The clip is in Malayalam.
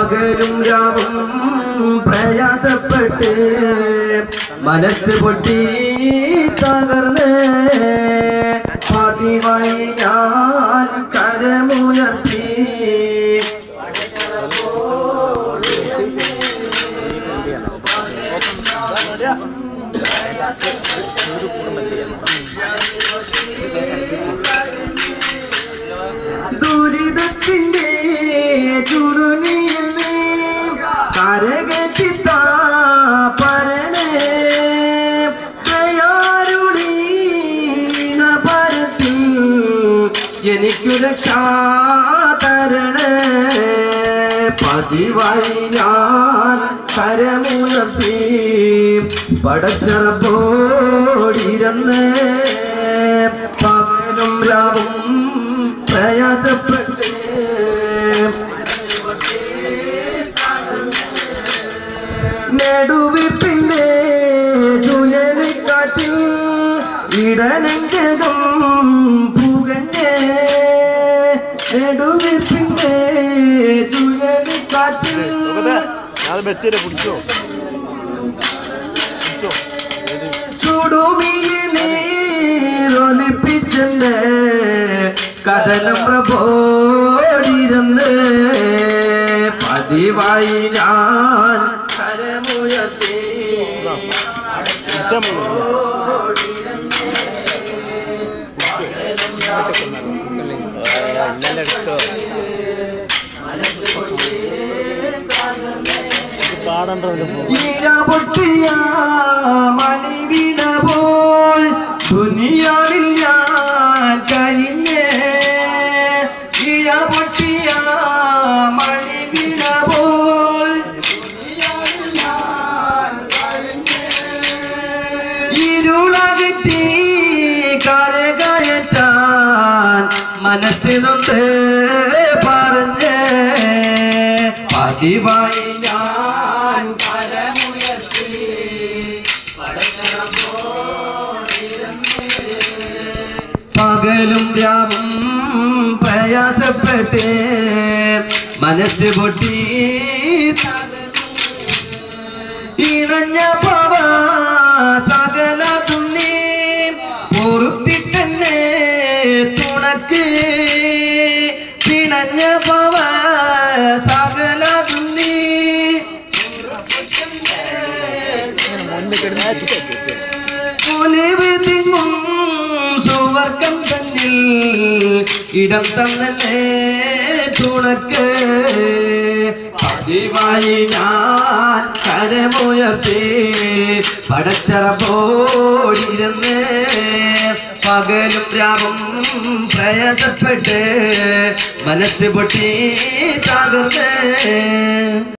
പകലും രാവും പ്രയാസപ്പെട്ട് മനസ്സ് പൊട്ടി തകർന്ന് പതിവായി ഞാൻ കരമുയർത്തി ദുരിതത്തിന്റെ ചുരുണിയിൽ നീ കരകെട്ടിത്താ പരനെ ദയാരുടീ പരത്തി എനിക്കു രക്ഷാ തരണേ പതിവായി ഞാൻ കരമുയർത്തി പടച്ചറപ്പോടിരുന്ന് പകലും രാവും പ്രയാസപ്പെട്ട് നെടുവിപ്പിന്റെ ചുഴലിക്കാറ്റിൽ ഇടനെഞ്ചകം പുകഞ്ഞേ നെടുവിപ്പിന്റെ ചുഴലിക്കാറ്റിൽ അത് ബെറ്റിനെ പിടിച്ചോ ചുടുമിയെ നീരൊലിപ്പിച്ചെന്റെ കഥനം പ്രഭോടിരുന്ന് പതിവായി ഞാൻ കരമുയർത്തി ഇന്നലെ എടുത്തോ പാടണ്ടോ ഈര പൊട്ടിയ മണിവിട പോൽ ദുനിയാവിൽ ഞാൻ കരിഞ്ഞേ ഈര പൊട്ടിയ മണിവിട പോൽ ഇരുളകറ്റി കരകയറ്റാൻ മനസ്സിലുണ്ട് പറഞ്ഞ് പതിവായി ഞാൻ കരമുയർത്തി പകലും രാവും പ്രയാസപ്പെട്ട് മനസ്സ് പൊട്ടി ഇണഞ്ഞ പവ സകല തുള്ളി പൊറുത്തിട്ടെന്നെ തുണക്ക് പിണഞ്ഞ പവ സകല തുള്ളി ഒലിവ് തിങ്ങും സുവർക്കം തന്നിൽ ഇടം തന്നെ തുണക്ക് പതിവായി ഞാൻ കരമുയർത്തി പടച്ചറ പോടിരുന്ന് പകലും രാവും പ്രയാസപ്പെട്ട് മനസ്സ് പൊട്ടി തകർന്ന്